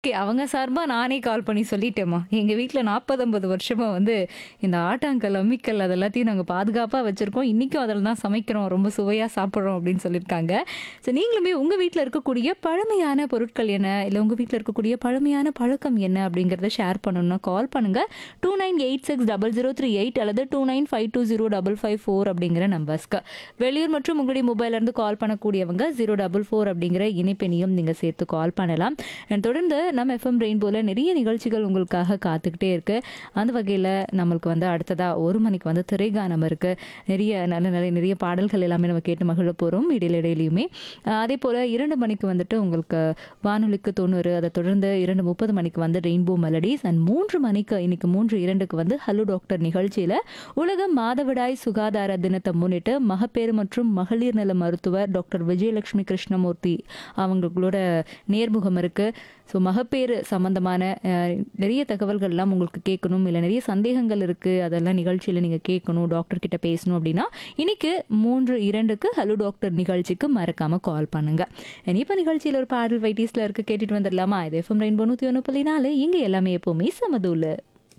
Okay. அவங்க சார்பா நானே கால் பண்ணி சொல்லிட்டேன்ம்மா. எங்க வீட்ல 40, 50 வருஷமா வந்து இந்த ஆட்டாங்கல், அம்மிக்கல் அது எல்லாத்தையும் நாங்க பாதுகாப்பா வச்சிருக்கோம். இன்னைக்கும் அதில தான் சமைக்கிறோம். ரொம்ப சுவையா சாப்பிடுறோம் அப்படின்னு சொல்லியிருக்காங்க. ஸோ நீங்களுமே உங்க வீட்ல இருக்கக்கூடிய பழமையான பொருட்கள் என்ன? இல்ல உங்க வீட்ல இருக்கக்கூடிய பழமையான பழக்கம் என்ன? அப்படிங்கிறத ஷேர் பண்ணணும்னா கால் பண்ணுங்க. 29860038 அல்லது 29520554 அப்படிங்கிற நம்பர்ஸ்க்கு. வெளியூர் மற்றும் உங்களுடைய மொபைல்ல இருந்து கால் பண்ணக்கூடியவங்க 044 அப்படிங்கிற இணைப்பெண்ணையும் நீங்க சேர்த்து கால் பண்ணலாம். அண்ட் தொடர்ந்து நம்ம எஃப்எம் ரெயின்போல நிறைய நிகழ்ச்சிகள் உங்களுக்காக காத்துக்கிட்டே இருக்கு. அந்த வகையில நம்மளுக்கு வந்து அடுத்ததா 1 மணிக்கு வந்து திரைகானம் இருக்கு. நிறைய நல்ல நல்ல நிறைய பாடல்கள் எல்லாமே நம்ம கேட்டு மகிழ போறோம். இடையில இடையிலயுமே. அ அதேபோல 2 மணிக்கு வந்துட்டு உங்களுக்கு வானொலிக்கு 90 அத தொடர்ந்து 2:30 மணிக்கு வந்து ரெயின்போ மெலடிஸ் அண்ட் 3 மணிக்கு இன்னைக்கு 3:02க்கு வந்து ஹலோ டாக்டர் நிகழ்ச்சியில உலக மாதவிடாய் சுகாதார தினத்தை முன்னிட்டு மகப்பேறு மற்றும் மகளிர் நல மருத்துவர் டாக்டர் விஜயலட்சுமி கிருஷ்ணமூர்த்தி அவங்களோட நேர்முகம் இருக்கு. ஸோ மகப்பேறு சம்பந்தமான அ நிறைய தகவல்கள்லாம் உங்களுக்கு கேட்கணும். இல்ல நிறைய சந்தேகங்கள் இருக்கு. அதெல்லாம் நிகழ்ச்சியில நீங்க கேட்கணும். டாக்டர் கிட்ட பேசணும் அப்படின்னா, இன்னைக்கு 3:02க்கு ஹலோ டாக்டர் நிகழ்ச்சிக்கு மறக்காம கால் பண்ணுங்க. இப்ப நிகழ்ச்சியில ஒரு பாடல் வைட்டீஸ்ல இருக்கு கேட்டுட்டு வந்துடலாமா? இது எஃப்எம் ரெயின்போ 101.4 இங்க எல்லாமே எப்பவுமே சமதூளு.